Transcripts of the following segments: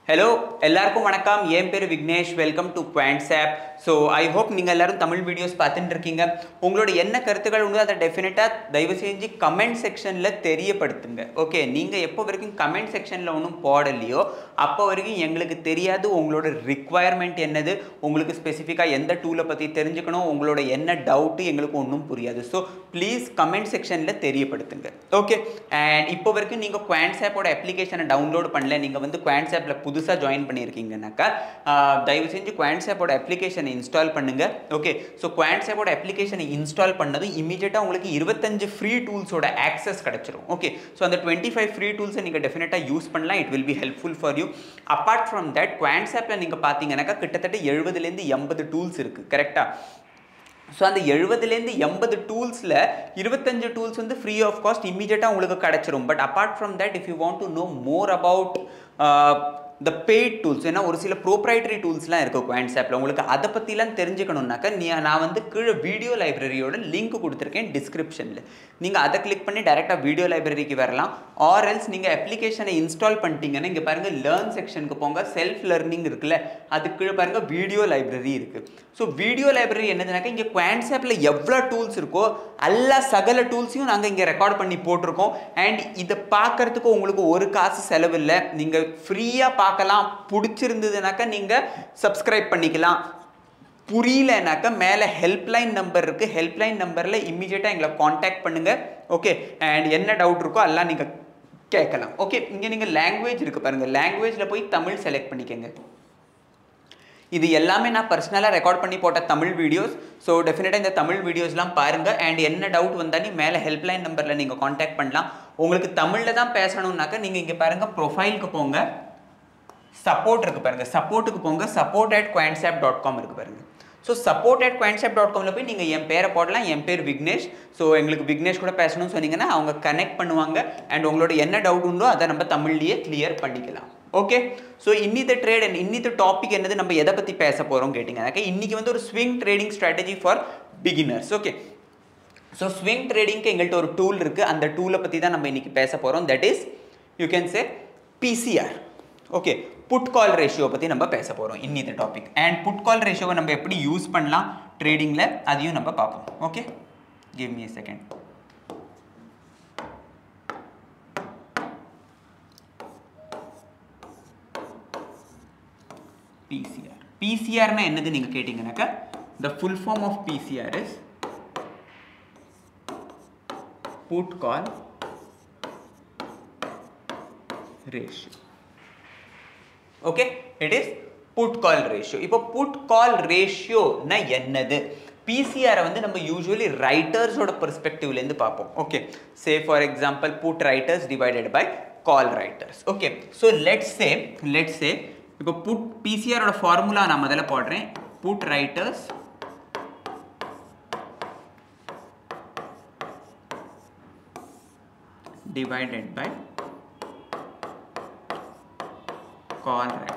Hello எல்லாருக்கும் வணக்கம் என் பேர் Vignesh welcome to Quants app so I hope நீங்கள் எல்லாரும் தமிழ் வீடியோஸ் பார்த்துட்டு இருக்கீங்க உங்களோட என்ன கருத்துக்கள் உண்டு அதை டெஃபினட்டாக தயவு செஞ்சு கமெண்ட் செக்ஷனில் தெரியப்படுத்துங்க ஓகே நீங்கள் எப்போ வரைக்கும் கமெண்ட் செக்ஷனில் ஒன்றும் போடலையோ அப்போ வரைக்கும் எங்களுக்கு தெரியாது உங்களோட ரிக்குவயர்மெண்ட் என்னது உங்களுக்கு ஸ்பெசிஃபிக்காக எந்த டூலை பற்றி தெரிஞ்சுக்கணும் உங்களோட என்ன டவுட்டு எங்களுக்கு ஒன்றும் புரியாது ஸோ ப்ளீஸ் கமெண்ட் செக்ஷனில் தெரியப்படுத்துங்க ஓகே அண்ட் இப்போ வரைக்கும் நீங்கள் குவான்ஸ் ஆப்போட அப்ளிகேஷனை டவுன்லோட் பண்ணல நீங்கள் வந்து குவான்ஸ் ஆப்பில் புதுசாக ஜாயின் பண்ணியிருக்கீங்கன்னாக்கா ஆஹ், தயவு செஞ்சு குவான்ஸ் ஆப்போட அப்ளிகேஷனை இன்ஸ்டால் பண்ணுங்க ஓகே ஸோ குவான்ஸ் ஆப்போட அப்ளிகேஷனை இன்ஸ்டால் பண்ணதும் இமீடியட்டாக உங்களுக்கு இருபத்தஞ்சு ஃப்ரீ டூல்ஸோட ஆக்சஸ் கிடச்சிரும் ஓகே ஸோ அந்த டுவெண்ட்டி ஃபைவ் ஃப்ரீ டூல்ஸை நீங்கள் டெஃபினட்டாக யூஸ் பண்ணலாம் it will be helpful for you apart from that Quants ஆப்பில் நீங்கள் பார்த்தீங்கன்னாக்கா கிட்டத்தட்ட எழுபதுலேருந்து எண்பது டூல்ஸ் இருக்குது கரெக்டாக ஸோ அந்த எழுபதுலேருந்து எண்பது டூல்ஸில் இருபத்தஞ்சு டூல்ஸ் வந்து ஃப்ரீ ஆஃப் காஸ்ட் இமீடியட்டாக உங்களுக்கு கிடச்சிரும் but apart from that if you want to know more about the paid tools ஏன்னா ஒரு சில ப்ரோப்ரைட்டரி டூல்ஸ்லாம் இருக்குது குவான்ஸ் ஆப்பில் உங்களுக்கு அதை பற்றிலாம் தெரிஞ்சுக்கணுன்னாக்கா நீ நான் வந்து கீழே வீடியோ லைப்ரரியோட லிங்க் கொடுத்துருக்கேன் டிஸ்கிரிப்ஷனில் நீங்கள் அதை கிளிக் பண்ணி டேரெக்டாக வீடியோ லைப்ரரிக்கு வரலாம் ஆர் எல்ஸ் நீங்கள் அப்ளிகேஷனை இன்ஸ்டால் பண்ணிட்டீங்கன்னா இங்கே பாருங்கள் லேர்ன் செக்ஷனுக்கு போங்க செல்ஃப் லேர்னிங் இருக்குல்ல அதுக்கு கீழே பாருங்கள் வீடியோ லைப்ரரி இருக்குது ஸோ வீடியோ லைப்ரரி என்னதுனாக்கா இங்கே குவான்ஸ் ஆப்பில் எவ்வளோ டூல்ஸ் இருக்கோ எல்லா சகல டூல்ஸையும் நாங்கள் இங்கே ரெக்கார்ட் பண்ணி போட்டிருக்கோம் அண்ட் இதை பார்க்கறதுக்கு உங்களுக்கு ஒரு காசு செலவில்லை நீங்கள் ஃப்ரீயாக பார்க்கலாம் பிடிச்சிருந்ததுனாக்கா நீங்கள் சப்ஸ்கிரைப் பண்ணிக்கலாம் புரியலனாக்கா மேலே ஹெல்ப்லைன் நம்பர் இருக்குது ஹெல்ப்லைன் நம்பரில் இம்மீடியட்டாக எங்களை காண்டாக்ட் பண்ணுங்கள் ஓகே அண்ட் என்ன டவுட் இருக்கோ எல்லாம் நீங்கள் கேட்கலாம் ஓகே இங்கே நீங்கள் லாங்குவேஜ் இருக்குது பாருங்கள் லாங்குவேஜில் போய் தமிழ் செலக்ட் பண்ணிக்கங்க இது எல்லாமே நான் பர்சனலாக ரெக்கார்ட் பண்ணி போட்ட தமிழ் வீடியோஸ் ஸோ டெஃபினட்டாக இந்த தமிழ் வீடியோஸ்லாம் பாருங்கள் அண்ட் என்ன டவுட் வந்தாலும் மேலே ஹெல்ப்லைன் நம்பரில் நீங்கள் காண்டாக்ட் பண்ணலாம் உங்களுக்கு தமிழில் தான் பேசணுன்னாக்கா நீங்கள் இங்கே பாருங்கள் ப்ரொஃபைலுக்கு போங்க சப்போர்ட் இருக்குது பாருங்கள் சப்போர்ட்டுக்கு போங்க support at Quantsapp dot com இருக்குது பாருங்கள் so support at Quantsapp dot காமில் போய் நீங்கள் என் பேரை போடலாம் என் பேர் விக்னேஷ் ஸோ எங்களுக்கு விக்னேஷ் கூட பேசணும்னு சொன்னீங்கன்னா அவங்க கனெக்ட் பண்ணுவாங்க அண்ட் உங்களோட என்ன டவுட் உண்டோ அதை நம்ம தமிழ்லேயே கிளியர் பண்ணிக்கலாம் ஓகே ஸோ இன்னித்த ட்ரேட் அண்ட் இன்னித்த டாபிக் என்னது நம்ம எதை பற்றி பேச போகிறோம் கேட்டிங்கனாக்கா இன்றைக்கி வந்து ஒரு swing trading strategy for beginners okay so swing ட்ரேடிங்க்கு எங்கள்கிட்ட ஒரு டூல் இருக்குது அந்த டூலை பற்றி தான் நம்ம இன்றைக்கி பேச போகிறோம் that is you can say PCR okay put call ratio பற்றி நம்ம பேச போகிறோம் இன்னித்த டாபிக் அண்ட் புட் கால் ரேஷியோவை நம்ம எப்படி யூஸ் பண்ணலாம் ட்ரேடிங்கில் அதையும் நம்ம பார்ப்போம் okay give me second PCR பிசிஆர்னா என்னது நீங்கள் கேட்டிங்கனாக்கா the full form of PCR is put call ratio okay it is put call ratio இப்போ புட் கால் ரேஷியோனா என்னது பிசிஆரை வந்து நம்ம யூஸ்வலி ரைட்டர்ஸோட பெர்ஸ்பெக்டிவ்லேருந்து பார்ப்போம் okay say for example put writers divided by call writers okay so let's say let's say இப்போ put பிசிஆரோட ஃபார்முலா நான் முதல்ல போடுறேன் put writers divided by call writers.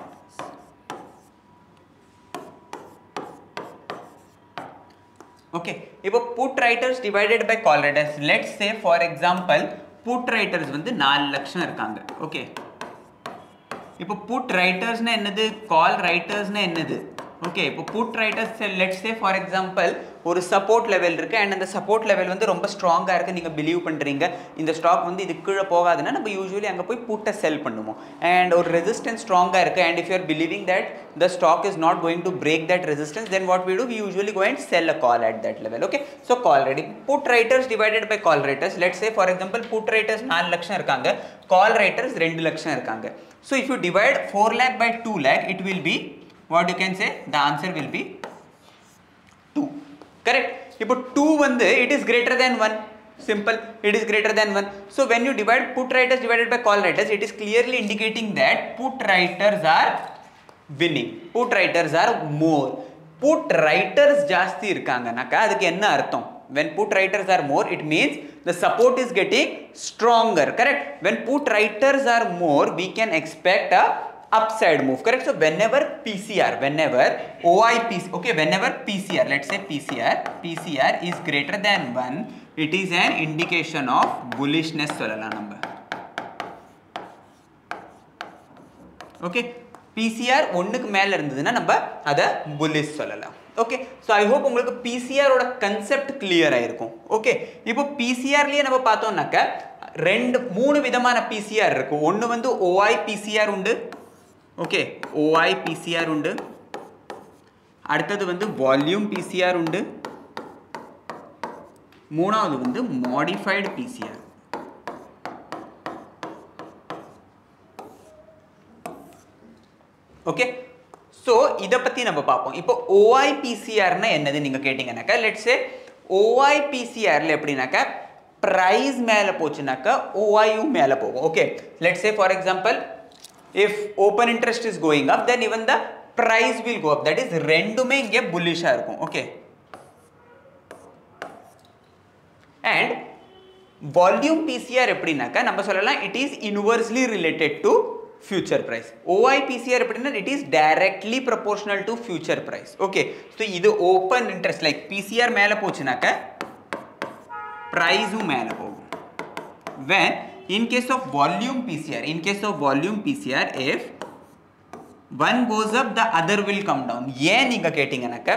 Okay, இப்போ put writers divided by call writers. Let's say for example, put writers வந்து நாலு லட்சம் இருக்காங்க ஓகே இப்போ புட் ரைட்டர்ஸ்னா என்னது கால் ரைட்டர்ஸ்னா என்னது ஓகே இப்போ put writers let's say for example ஒரு சப்போர்ட் லெவல் இருக்குது அண்ட் அந்த சப்போர்ட் லெவல் வந்து ரொம்ப ஸ்ட்ராங்காக இருக்குது நீங்கள் பிலீவ் பண்ணுறீங்க இந்த ஸ்டாக் வந்து இது கீழே போகாதுன்னா நம்ம யூஸ்வலி அங்கே போய் புட்டை செல் பண்ணுவோம் அண்ட் ஒரு ரெசிஸ்டன்ஸ் ஸ்ட்ராங்காக இருக்குது and if you are believing that the stock is not going to break that resistance then what we do we usually go and sell a call at that level okay so call ready put writers divided by call writers let's say for example put writers நாலு லட்சம் இருக்காங்க call writers ரெண்டு லட்சம் இருக்காங்க so if you divide four lakh by two lakh it will be what you can say the answer will be two correct இப்போ two வந்து it is greater than one simple it is greater than 1 so when you divide put writers divided by call writers it is clearly indicating that put writers are winning put writers are more put writers ஜாஸ்தி இருக்காங்கனாக்கா அதுக்கு என்ன அர்த்தம் when put writers are more it means the support is getting stronger correct when put writers are more we can expect a upside move correct so whenever pcr whenever oipc okay whenever pcr let's say pcr pcr is greater than 1 it is an indication of bullishness சொல்லலாம் நம்ம okay PCR ஒன்றுக்கு மேலே இருந்ததுன்னா நம்ம அதை bullish சொல்லலாம் okay so I hope உங்களுக்கு பிசிஆரோட கன்செப்ட் கிளியர் ஆயிருக்கும் ஓகே இப்போ பிசிஆர்லேயே நம்ம பார்த்தோம்னாக்க ரெண்டு மூணு விதமான பிசிஆர் இருக்கும் ஒன்று வந்து ஓஐ பிசிஆர் உண்டு ஓகே ஓஐ பிசிஆர் உண்டு அடுத்தது வந்து வால்யூம் பிசிஆர் உண்டு மூணாவது வந்து மாடிஃபைடு பிசிஆர் ஓகே ஸோ இதை பற்றி நம்ம பார்ப்போம் இப்போ ஓஐபிசிஆர்னா என்னது நீங்கள் கேட்டிங்கனாக்கா லெட்ஸே ஓஐபிசிஆரில் எப்படின்னாக்கா ப்ரைஸ் மேலே போச்சுனாக்கா ஓஐயும் மேலே போகும் okay let's say for example if open interest is going up then even the price will go up that is ரெண்டுமே இங்கே புல்லிஷாக இருக்கும் ஓகே அண்ட் வால்யூம் பிசிஆர் எப்படின்னாக்கா நம்ம சொல்லலாம் it is inversely related to future price OI PCR எப்படின்னா it is directly proportional to future price okay so இது open interest like PCR மேலே போச்சுனாக்க ப்ரைஸும் மேலே போகும் when in case of volume PCR in case of volume PCR if one goes up the other will come down ஏன் நீங்க கேட்டீங்கன்னாக்க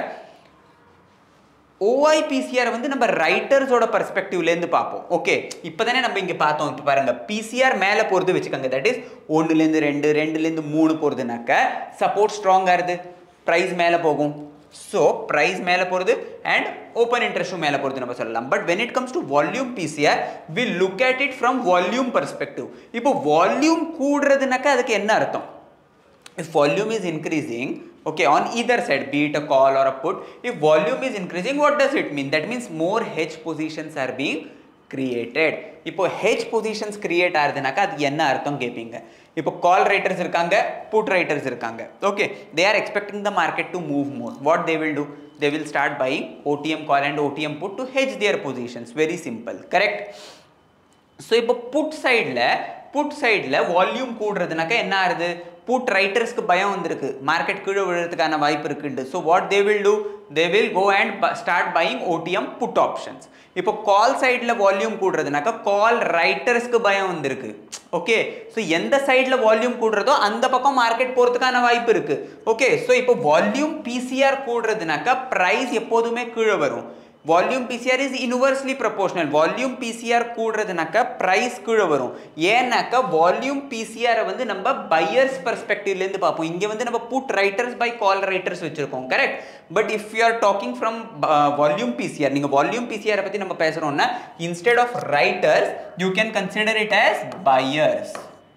ஓஐபிசிஆர் வந்து நம்ம ரைட்டர்ஸோட பர்ஸ்பெக்டிவ்லேருந்து பார்ப்போம் ஓகே இப்போ தானே நம்ம இங்கே பார்த்தோம் இப்போ பாருங்க பிசிஆர் மேலே போகிறது வச்சுக்கோங்க தட் இஸ் ஒன்றுலேருந்து ரெண்டு ரெண்டுலேருந்து மூணு போகிறதுனாக்க சப்போர்ட் ஸ்ட்ராங்காக இருது ப்ரைஸ் மேலே போகும் ஸோ ப்ரைஸ் மேலே போகிறது அண்ட் ஓப்பன் இன்ட்ரெஸ்ட்டும் மேலே போகிறது நம்ம சொல்லலாம் but when it comes to volume PCR we look at it from volume perspective இப்போ வால்யூம் கூடுறதுனாக்கா அதுக்கு என்ன அர்த்தம் if volume is increasing okay on either side be it a call or a put if volume is increasing what does it mean that means more hedge positions are being created இப்போ hedge positions create ஆகுதுனாக்கா அது என்ன அர்த்தம் கேட்பீங்க இப்போ call writers இருக்காங்க put writers இருக்காங்க okay they are expecting the market to move more what they will do they will start buying OTM call and OTM put to hedge their positions very simple correct so இப்போ put சைடில் put சைடில் volume கூடுறதுனாக்கா என்ன ஆகுது put ரைட்டர்ஸ்க்கு பயம் வந்திருக்கு market கீழே விழுறதுக்கான வாய்ப்பு இருக்குண்டு so what they will do they will go and start buying OTM put options இப்போ கால் சைடில் வால்யூம் கூடுறதுனாக்கா கால் ரைட்டர்ஸ்க்கு பயம் வந்திருக்கு ஓகே ஸோ எந்த சைடில் வால்யூம் கூடுறதோ அந்த பக்கம் மார்க்கெட் போகிறதுக்கான வாய்ப்பு இருக்கு ஓகே ஸோ இப்போ வால்யூம் பிசிஆர் கூடுறதுனாக்கா ப்ரைஸ் எப்போதுமே கீழே வரும் volume PCR is inversely proportional volume PCR கூடுறதுனாக்கா ப்ரைஸ் கீழே வரும் ஏன்னாக்கா வால்யூம் பிசிஆரை வந்து நம்ம பையர்ஸ் பர்ஸ்பெக்டிவ்லேருந்து பார்ப்போம் இங்கே வந்து நம்ம put writers by call writers வச்சுருக்கோம் correct but if you are talking from volume PCR நீங்கள் வால்யூம் பிசிஆரை பற்றி நம்ம பேசுகிறோம்னா instead of writers you can consider it as buyers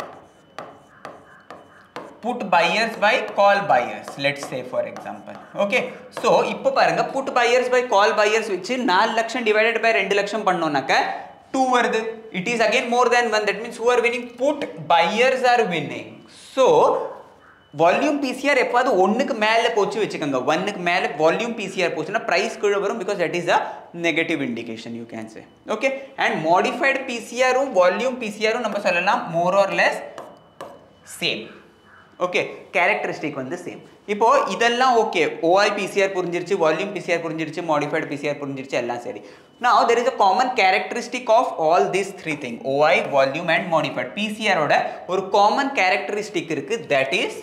put buyers by call buyers let's say for example okay so இப்போ பாருங்க put buyers by call buyers வச்சு நாலு லட்சம் divided by ரெண்டு லட்சம் பண்ணோம்னாக்க டூ வருது it is again more than one that means who are winning put buyers are winning so volume PCR எப்பாவது ஒன்றுக்கு மேலே போச்சு வச்சுக்கோங்க ஒன்னுக்கு மேலே வால்யூம் பிசிஆர் போச்சுன்னா ப்ரைஸ் கீழே வரும் because that is a negative indication you can say okay and modified பிசிஆரும் வால்யூம் பிசிஆரும் நம்ம சொல்லலாம் more or less same okay characteristic வந்து சேம் இப்போ இதெல்லாம் ஓகே ஓஐ பிசிஆர் புரிஞ்சிருச்சு வால்யூம் பிசிஆர் புரிஞ்சிருச்சு மாடிஃபைடு பிசிஆர் புரிஞ்சிருச்சு எல்லாம் சரி now there is a common characteristic of all these three thing OI volume and modified PCR ஓட ஒரு common characteristic இருக்கு that is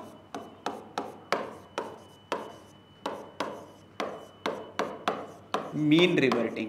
mean reverting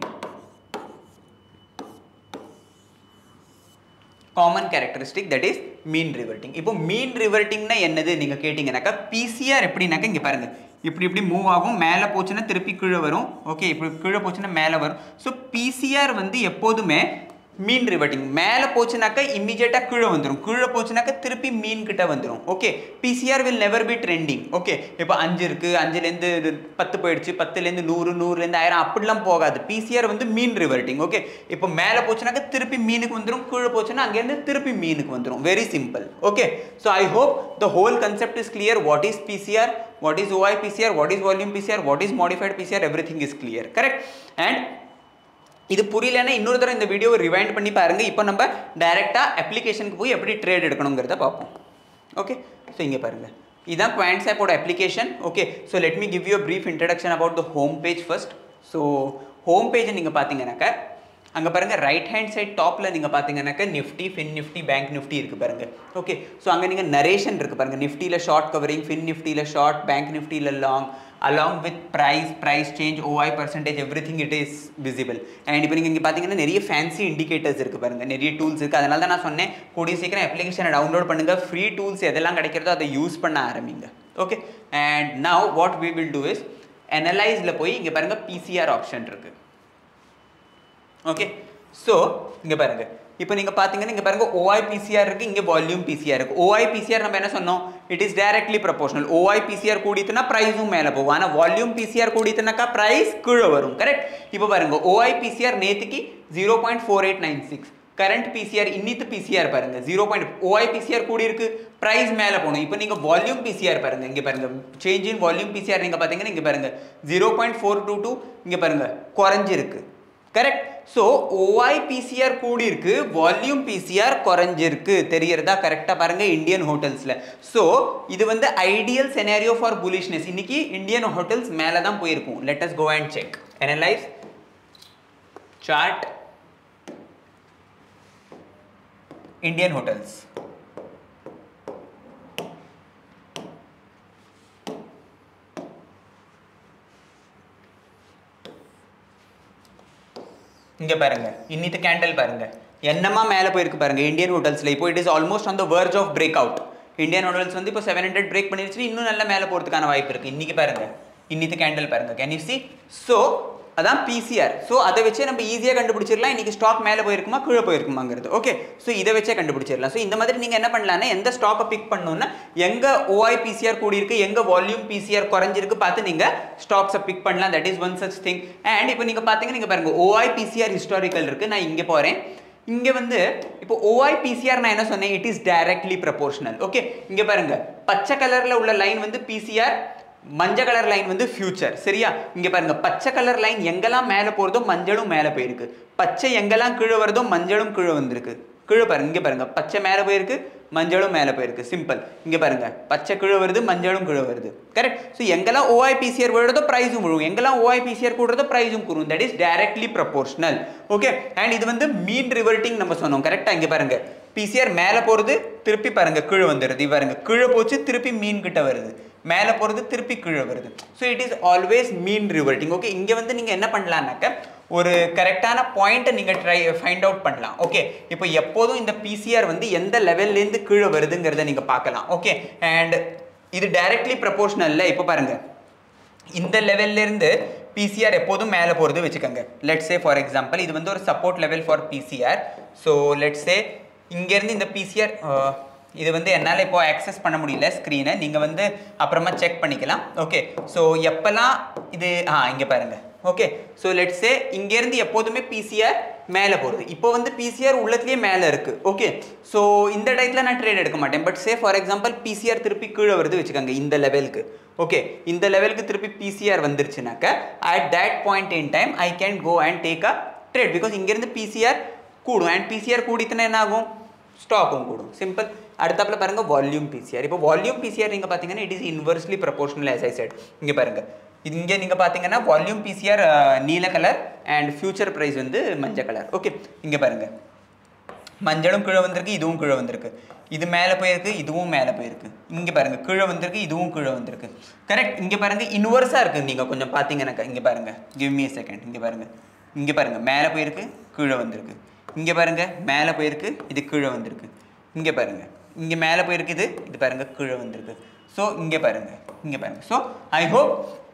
common characteristic that is mean reverting இப்போ மீன் ரிவர்ட்டிங்னா என்னது நீங்கள் கேட்டிங்கனாக்கா பிசிஆர் எப்படின்னாக்கா இங்கே பாருங்க இப்படி இப்படி மூவ் ஆகும் மேலே போச்சுன்னா திருப்பி கீழே வரும் ஓகே இப்படி கீழே போச்சுன்னா மேலே வரும் ஸோ பிசிஆர் வந்து எப்போதுமே மீன் ரிவர்ட்டிங் மேலே போச்சுனாக்கா இம்மிடியேட்டாக கீழே வந்துடும் கீழே போச்சுனாக்கா திருப்பி மீன் கிட்ட வந்துடும் okay PCR will never be trending okay இப்போ அஞ்சு இருக்குது அஞ்சுலேருந்து பத்து போயிடுச்சு பத்துலேருந்து நூறு நூறுலேருந்து ஆயிரம் அப்படிலாம் போகாது பிசிஆர் வந்து மீன் ரிவர்ட்டிங் ஓகே இப்போ மேலே போச்சுனாக்கா திருப்பி மீனுக்கு வந்துடும் கீழே போச்சுன்னா அங்கேருந்து திருப்பி மீனுக்கு வந்துடும் very simple okay so I hope the whole concept is clear what is PCR what is OI PCR, what is volume PCR, what is modified PCR, everything is clear, correct? And இது புரியலன்னா இன்னொரு தடவை இந்த வீடியோவை rewind பண்ணி பாருங்க இப்போ நம்ம டைரெக்டாக அப்ளிகேஷனுக்கு போய் எப்படி ட்ரேட் எடுக்கணுங்கிறத பார்ப்போம் ஓகே ஸோ இங்கே பாருங்க இதுதான் குவான்ஸ் ஆப்போட application okay so let me give you brief introduction about the home page first so home page நீங்கள் பார்த்தீங்கன்னாக்கா அங்கே பாருங்க ரைட் ஹேண்ட் சைட் டாப்பில் நீங்கள் பார்த்தீங்கன்னாக்க Nifty Fin Nifty Bank Nifty இருக்குது பாருங்க ஓகே ஸோ அங்கே நீங்கள் நரேஷன் இருக்குது பாருங்க நிஃப்டியில் ஷார்ட் கவரிங் ஃபின் நிஃப்டியில் ஷார்ட் பேங்க் நிஃப்டியில் long along with price price change OI percentage எவ்ரி திங் இட் இஸ் விசிபிள் அண்ட் இப்போ நீங்கள் இங்கே பார்த்தீங்கன்னா நிறைய ஃபேன்சி இண்டிகேட்டர்ஸ் இருக்குது பாருங்க நிறைய டூல்ஸ் இருக்குது அதனால தான் நான் சொன்னேன் கூடிய சீக்கிரம் அப்ளிகேஷனை டவுன்லோட் பண்ணுங்கள் ஃப்ரீ டூல்ஸ் எதெல்லாம் கிடைக்கிறதோ அதை யூஸ் பண்ண ஆரம்பிங்க okay and now what we will do is அனலைஸில் போய் இங்கே பாருங்கள் பிசிஆர் ஆப்ஷன் இருக்குது ஓகே ஸோ இங்கே பாருங்க இப்போ நீங்கள் பார்த்தீங்கன்னா இங்கே பாருங்க ஓஐ பிசிஆர் இருக்குது இங்கே வால்யூம் பிசிஆர் இருக்குது ஓஐ பிசிஆர் நம்ம என்ன சொன்னோம் it is directly proportional OI PCR கூடித்துனா ப்ரைஸும் மேலே போகும் ஆனால் வால்யூம் பிசிஆர் கூடித்துனாக்கா ப்ரைஸ் கீழே வரும் கரெக்ட் இப்போ பாருங்க ஓஐ பிசிஆர் நேற்றுக்கு zero point four eight nine six current PCR இன்னித்து பிசிஆர் பாருங்க ஜீரோ பாயிண்ட் ஓஐ பிசிஆர் கூடி இருக்கு ப்ரைஸ் மேலே போகணும் இப்போ நீங்கள் வால்யூம் பிசிஆர் பாருங்க இங்கே பாருங்க சேஞ்ச் இன் வால்யூம் பிசிஆர் நீங்கள் பார்த்தீங்கன்னா இங்கே பாருங்க zero point four two two இங்கே பாருங்க குறைஞ்சிருக்கு கரெக்ட் ஸோ ஓஐ பிசிஆர் கூடி இருக்கு வால்யூம் பிசிஆர் குறைஞ்சிருக்கு தெரியறதா கரெக்டாக பாருங்க இந்தியன் ஹோட்டல்ஸில் ஸோ இது வந்து ஐடியல் செனாரியோ ஃபார் புலிஷ்னஸ் இன்னைக்கு இந்தியன் ஹோட்டல்ஸ் மேலே தான் போயிருக்கும் let us go and check analyse chart Indian Hotels இங்க பாருங்க இன்னித்து கேண்டல் பாருங்க என்னமா மேலே போயிருக்கு பாருங்க இந்தியன் ஹோட்டல்ஸ்ல இப்போ it is almost on the verge of break out Indian Hotels வந்து இப்போ செவன் ஹண்ட்ரட் பிரேக் பண்ணிருச்சு இன்னும் நல்ல மேலே போகிறதுக்கான வாய்ப்பு இருக்கு இன்னைக்கு பாருங்க இன்னித்து கேண்டல் பாருங்க கேன் யூ சி ஸோ அதான் பிசிஆர் ஸோ அதை வச்சே நம்ம ஈஸியாக கண்டுபிடிச்சிடலாம் இன்னைக்கு ஸ்டாக் மேலே போயிருக்குமா கீழே போயிருக்குமாங்கிறது ஓகே ஸோ இதை வச்சே கண்டுபிடிச்சிடலாம் ஸோ இந்த மாதிரி நீங்கள் என்ன பண்ணலாம்னா எந்த ஸ்டாக்கை பிக் பண்ணணும்னா எங்கே ஓஐ பிசிஆர் கூடியிருக்கு எங்கே வால்யூம் பிசிஆர் குறைஞ்சிருக்கு பார்த்து நீங்கள் ஸ்டாக்ஸை பிக் பண்ணலாம் that is one such thing and இப்போ நீங்கள் பார்த்தீங்கன்னா நீங்கள் பாருங்கள் ஓஐ பிசிஆர் ஹிஸ்டாரிக்கல் இருக்குது நான் இங்கே போகிறேன் இங்கே வந்து இப்போ ஓஐ பிசிஆர் நான் என்ன சொன்னேன் it is directly proportional okay இங்கே பாருங்க பச்சை கலரில் உள்ள லைன் வந்து பிசிஆர் மஞ்சள் கலர் லைன் வந்து ஃபியூச்சர் சரியா இங்க பாருங்க பச்சை கலர் லைன் எங்கெல்லாம் மேலே போறதோ மஞ்சளும் மேலே போயிருக்கு பச்சை எங்கெல்லாம் கீழே வருதோ மஞ்சளும் கீழே வந்திருக்கு கீழே பாருங்க இங்க பாருங்க பச்சை மேலே போயிருக்கு மஞ்சளும் மேலே போயிருக்கு சிம்பிள் இங்க பாருங்க பச்சை கீழே வருது மஞ்சளும் கீழே வருது கரெக்ட் ஸோ எங்கெல்லாம் ஓஐபிசிஆர் விழுறதோ ப்ரைஸும் விழுவும் எங்கெல்லாம் ஓஐபிசிஆர் கூடுறதோ ப்ரைஸும் கூடும் that is directly proportional okay and இது வந்து மீன் ரிவர்ட்டிங் நம்ம சொன்னோம் கரெக்டாக இங்க பாருங்க பிசிஆர் மேலே போகிறது திருப்பி பாருங்க கீழே வந்துடுது இது பாருங்க கீழே போச்சு திருப்பி மீன் கிட்ட வருது மேலே போகிறது திருப்பி கீழே வருது so it is always mean reverting okay இங்கே வந்து நீங்கள் என்ன பண்ணலான்னாக்க ஒரு கரெக்டான பாயிண்ட்டை நீங்கள் ட்ரை ஃபைண்ட் அவுட் பண்ணலாம் ஓகே இப்போ எப்போதும் இந்த பிசிஆர் வந்து எந்த லெவல்லேருந்து கீழே வருதுங்கிறத நீங்கள் பார்க்கலாம் ஓகே அண்ட் இது டைரக்ட்லி ப்ரப்போர்ஷனல்ல இப்போ பாருங்கள் இந்த லெவல்லேருந்து பிசிஆர் எப்போதும் மேலே போகிறது வச்சுக்கோங்க லெட்ஸ் சே ஃபார் எக்ஸாம்பிள் இது வந்து ஒரு support level for PCR so let's say இங்கேருந்து இந்த பிசிஆர் இது வந்து என்னால் இப்போ ஆக்சஸ் பண்ண முடியல ஸ்க்ரீனை நீங்கள் வந்து அப்புறமா செக் பண்ணிக்கலாம் ஓகே ஸோ எப்போல்லாம் இது ஆ இங்கே பாருங்கள் ஓகே ஸோ லெட்ஸ் சே இங்கேருந்து எப்போதுமே பிசிஆர் மேலே போகிறது இப்போ வந்து பிசிஆர் உள்ளத்துலேயே மேலே இருக்குது ஓகே ஸோ இந்த டயத்தில் நான் ட்ரேட் எடுக்க மாட்டேன் but say for example PCR திருப்பி கீழே வருது வச்சுக்கோங்க இந்த லெவலுக்கு ஓகே இந்த லெவலுக்கு திருப்பி பிசிஆர் வந்துருச்சுனாக்க at that point in time I can go and take a trade because இங்கேருந்து பிசிஆர் கூடும் அண்ட் பிசிஆர் கூடித்துனா என்ன ஆகும் ஸ்டாக்கும் கூடும் சிம்பிள் அடுத்தாப்புல பாருங்க வால்யூம் பிசிஆர் இப்போ வால்யூம் பிசிஆர் நீங்கள் பார்த்தீங்கன்னா it is inversely proportional as I said இங்கே பாருங்க இங்கே நீங்கள் பார்த்தீங்கன்னா வால்யூம் பிசிஆர் நீல கலர் அண்ட் ஃபியூச்சர் ப்ரைஸ் வந்து மஞ்சள் கலர் ஓகே இங்கே பாருங்க மஞ்சளும் கீழே வந்திருக்கு இதுவும் கீழே வந்திருக்கு இது மேலே போயிருக்கு இதுவும் மேலே போயிருக்கு இங்கே பாருங்க கீழே வந்திருக்கு இதுவும் கீழே வந்திருக்கு கரெக்ட் இங்கே பாருங்க இன்வர்ஸாக இருக்குது நீங்கள் கொஞ்சம் பார்த்தீங்கன்னாக்கா இங்கே பாருங்க கிவ் மீ செகண்ட் இங்கே பாருங்க இங்கே பாருங்க மேலே போயிருக்கு கீழே வந்திருக்கு இங்கே பாருங்க மேலே போயிருக்கு இது கீழே வந்திருக்கு இங்கே பாருங்க இங்கே மேலே போயிருக்கு இது இது பாருங்க கீழே வந்திருக்கு ஸோ இங்கே பாருங்க இங்கே பாருங்க so I hope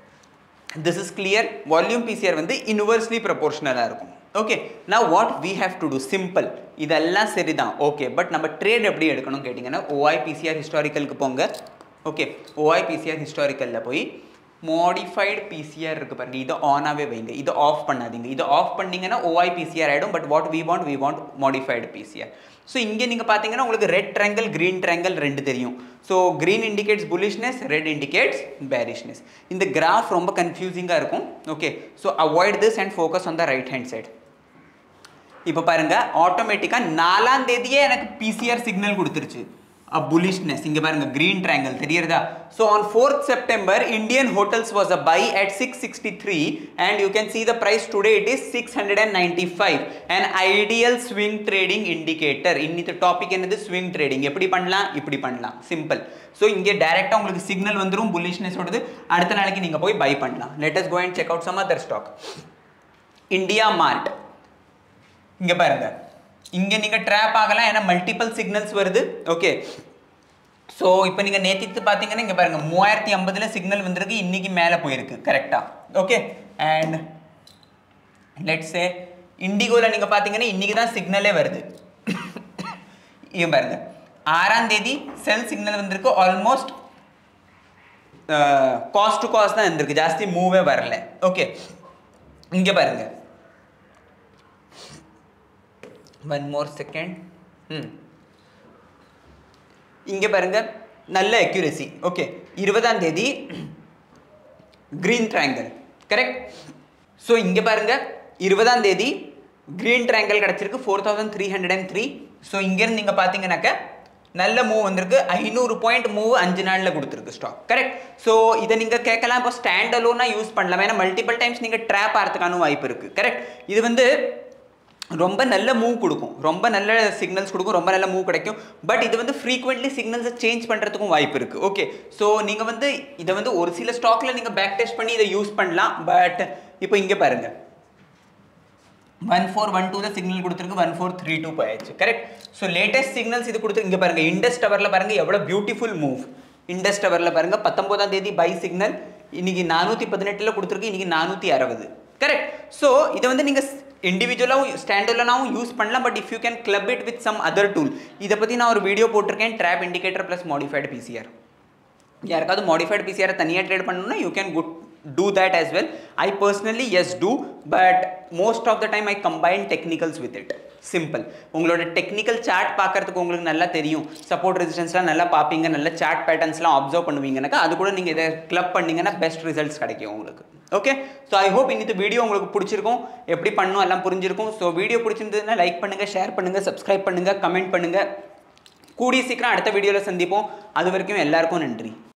this is clear volume PCR வந்து இன்வெர்ஸ்லி ப்ரொபோர்ஷனலாக இருக்கும் ஓகே நான் what we have to do simple இதெல்லாம் சரிதான் ஓகே பட் நம்ம ட்ரேட் எப்படி எடுக்கணும் கேட்டிங்கன்னா ஓஐ பிசிஆர் ஹிஸ்டாரிக்கலுக்கு போங்க ஓகே ஓஐ பிசிஆர் ஹிஸ்டாரிக்கலில் போய் மாடிஃபைடு பிசிஆர் இருக்கு பாருங்க இதை ஆனாகவே வைங்க இதை ஆஃப் பண்ணாதீங்க இதை ஆஃப் பண்ணீங்கன்னா ஓஐ பிசிஆர் ஆகிடும் but what we want we want modified PCR so இங்கே நீங்கள் பார்த்தீங்கன்னா உங்களுக்கு ரெட் ட்ரைங்கல் green triangle ரெண்டு தெரியும் ஸோ green indicates bullishness red indicates bearishness இந்த கிராஃப் ரொம்ப கன்ஃபியூசிங்காக இருக்கும் okay so avoid this and focus on the right hand side இப்போ பாருங்க ஆட்டோமேட்டிக்காக நாலாம் தேதியே எனக்கு பிசிஆர் சிக்னல் கொடுத்துருச்சு a bullishness இங்க பாருங்க green triangle தெரியுறதா so on 4th september indian hotels was a buy at 663 and you can see the price today it is 695 an ideal swing trading indicator இன்னித்த டாபிக் என்னது swing trading எப்படி பண்ணலாம் இப்படி பண்ணலாம் simple so இங்கே டைரெக்டாக உங்களுக்கு சிக்னல் வந்துடும் bullishness ஓடுது அடுத்த நாளைக்கு நீங்கள் போய் பை பண்ணலாம் let us go and check out some other stock IndiaMART இங்க பாருங்க இங்க நீங்க ட்ராப் ஆகலாம் ஏன்னா மல்டிபிள் சிக்னல்ஸ் வருது ஓகே ஸோ இப்போ நீங்கள் நேத்தித்து பார்த்தீங்கன்னா இங்கே பாருங்க மூவாயிரத்தி ஐம்பதுல சிக்னல் வந்திருக்கு இன்னைக்கு மேலே போயிருக்கு கரெக்டாக ஓகே அண்ட் லெட்ஸே இண்டிகோவில் நீங்கள் பார்த்தீங்கன்னா இன்னைக்கு தான் சிக்னலே வருது இங்க பாருங்க ஆறாம் தேதி செல் சிக்னல் வந்திருக்கு ஆல்மோஸ்ட் காஸ்ட் டு காஸ்ட் தான் இருந்திருக்கு ஜாஸ்தி மூவே வரல ஓகே இங்கே பாருங்க ஒன் மோர் செகண்ட் ம் இங்கே பாருங்க நல்ல அக்யூரசி ஓகே இருபதாம் தேதி கிரீன் ட்ரையாங்கிள் கரெக்ட் ஸோ இங்கே பாருங்க இருபதாம் தேதி கிரீன் ட்ரையாங்கிள் கிடச்சிருக்கு four thousand three hundred and three so இங்கேருந்து நீங்கள் பார்த்தீங்கன்னாக்க நல்ல மூவ் வந்திருக்கு ஐநூறு பாயிண்ட் மூவ் அஞ்சு நாளில் கொடுத்துருக்கு ஸ்டாக் கரெக்ட் ஸோ இதை நீங்கள் கேட்கலாம் இப்போ ஸ்டாண்ட் அலோனா யூஸ் பண்ணலாம் ஏன்னா மல்டிபிள் டைம்ஸ் நீங்கள் ட்ராப் ஆகிறதுக்கான வாய்ப்பு இருக்குது கரெக்ட் இது வந்து ரொம்ப நல்ல மூவ் கொடுக்கும் ரொம்ப நல்ல சிக்னல்ஸ் கொடுக்கும் ரொம்ப நல்ல மூவ் கிடைக்கும் பட் இது வந்து ஃப்ரீக்வெண்ட்லி சிக்னல்ஸை சேஞ்ச் பண்ணுறதுக்கும் வாய்ப்பு இருக்குது ஓகே ஸோ நீங்கள் வந்து இதை வந்து ஒரு சில ஸ்டாக்கில் நீங்கள் பேக் டெஸ்ட் பண்ணி இதை யூஸ் பண்ணலாம் பட் இப்போ இங்கே பாருங்கள் ஒன் ஃபோர் ஒன் டூவில் சிக்னல் கொடுத்துருக்கு ஒன் ஃபோர் த்ரீ டூ போயாச்சு கரெக்ட் ஸோ லேட்டஸ்ட் சிக்னல்ஸ் இது கொடுத்து இங்கே பாருங்கள் இண்டஸ் டவரில் பாருங்கள் எவ்வளோ பியூட்டிஃபுல் மூவ் இண்டஸ் டவரில் பாருங்கள் பத்தொம்போதாம் தேதி பை சிக்னல் இன்னைக்கு நானூற்றி பதினெட்டில் கொடுத்துருக்கு இன்னைக்கு நானூற்றி அறுபது கரெக்ட் ஸோ இதை வந்து நீங்கள் இண்டிவிஜுவலாகவும் ஸ்டாண்டர்டனாகவும் யூஸ் பண்ணலாம் but if you can club it with some other tool இதை பற்றி நான் ஒரு வீடியோ போட்டிருக்கேன் drop indicator plus modified PCR யாருக்காவது மாடிஃபைடு பிசிஆரை தனியாக ட்ரேட் பண்ணணும்னா you can good do that as well i personally yes do but most of the time i combine technicals with it சிம்பிள் உங்களோட டெக்னிக்கல் சார்ட் பார்க்கறதுக்கு உங்களுக்கு நல்லா தெரியும் சப்போர்ட் ரெசிஸ்டன்ஸ்லாம் நல்லா பார்ப்பீங்க நல்ல சார்ட் பேட்டர்ன்ஸ்லாம் அப்சர்வ் பண்ணுவீங்கனாக்கா அது கூட நீங்கள் இதை கிளப் பண்ணீங்கன்னா பெஸ்ட் ரிசல்ட்ஸ் கிடைக்கும் உங்களுக்கு ஓகே ஸோ ஐ ஹோப் இன்னித்து வீடியோ உங்களுக்கு பிடிச்சிருக்கும் எப்படி பண்ணணும் எல்லாம் புரிஞ்சிருக்கும் ஸோ வீடியோ பிடிச்சிருந்ததுன்னா லைக் பண்ணுங்கள் ஷேர் பண்ணுங்கள் சப்ஸ்கிரைப் பண்ணுங்கள் கமெண்ட் பண்ணுங்கள் கூடிய சீக்கிரம் அடுத்த வீடியோவில் சந்திப்போம் அது வரைக்கும் எல்லாருக்கும் நன்றி